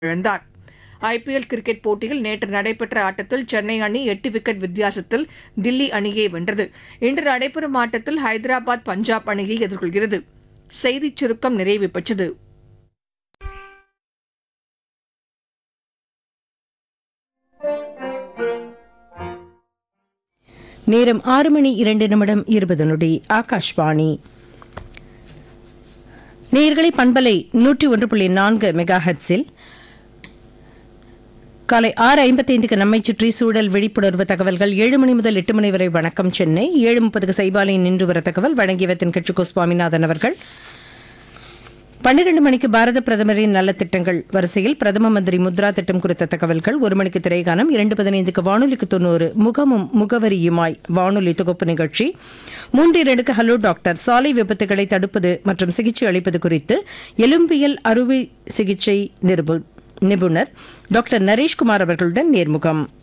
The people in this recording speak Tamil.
இழந்தார் ஐபிஎல் கிரிக்கெட் போட்டியில் நேற்று நடைபெற்ற ஆட்டத்தில் சென்னை அணி எட்டு விக்கெட் வித்தியாசத்தில் தில்லி அணியை வென்றது இன்று நடைபெறும் ஆட்டத்தில் ஹைதராபாத் பஞ்சாப் அணியை எதிர்கொள்கிறது செய்திச் சுருக்கம் நிறைவு பெற்றது நேரம் ஆறு மணி இரண்டு நிமிடம் இருபது நொடி ஆகாஷ்வாணி நேயர்களை பண்பலை நூற்றி ஒன்று புள்ளி நான்கு மெகா ஹெட்ஸில் காலை ஆறு ஐம்பத்தைந்துக்கு நம்மை சுற்றி சூழல் விழிப்புணர்வு தகவல்கள் ஏழு மணி முதல் எட்டு மணி வரை வணக்கம் சென்னை ஏழு முப்பதுக்கு சைபாலையின் நின்று வர தகவல் வழங்கியவர் தென்கட்சி சுவாமிநாதன் அவர்கள் பன்னிரண்டு மணிக்கு பாரத பிரதமரின் நலத்திட்டங்கள் வரிசையில் பிரதம மந்திரி முத்ரா திட்டம் குறித்த தகவல்கள் ஒரு மணிக்கு திரைகானம் இரண்டு பதினைந்துக்கு வானொலிக்கு தொண்ணூறு முகமும் முகவரியுமாய் வானொலி தொகுப்பு நிகழ்ச்சி மூன்று இரண்டுக்கு ஹலோ டாக்டர் சாலை விபத்துகளை தடுப்பது மற்றும் சிகிச்சை அளிப்பது குறித்து எலும்பியல் அறுவை சிகிச்சை நிருபு நிபுணர் டாக்டர் நரேஷ்குமார் அவர்களுடன் நேர்முகம்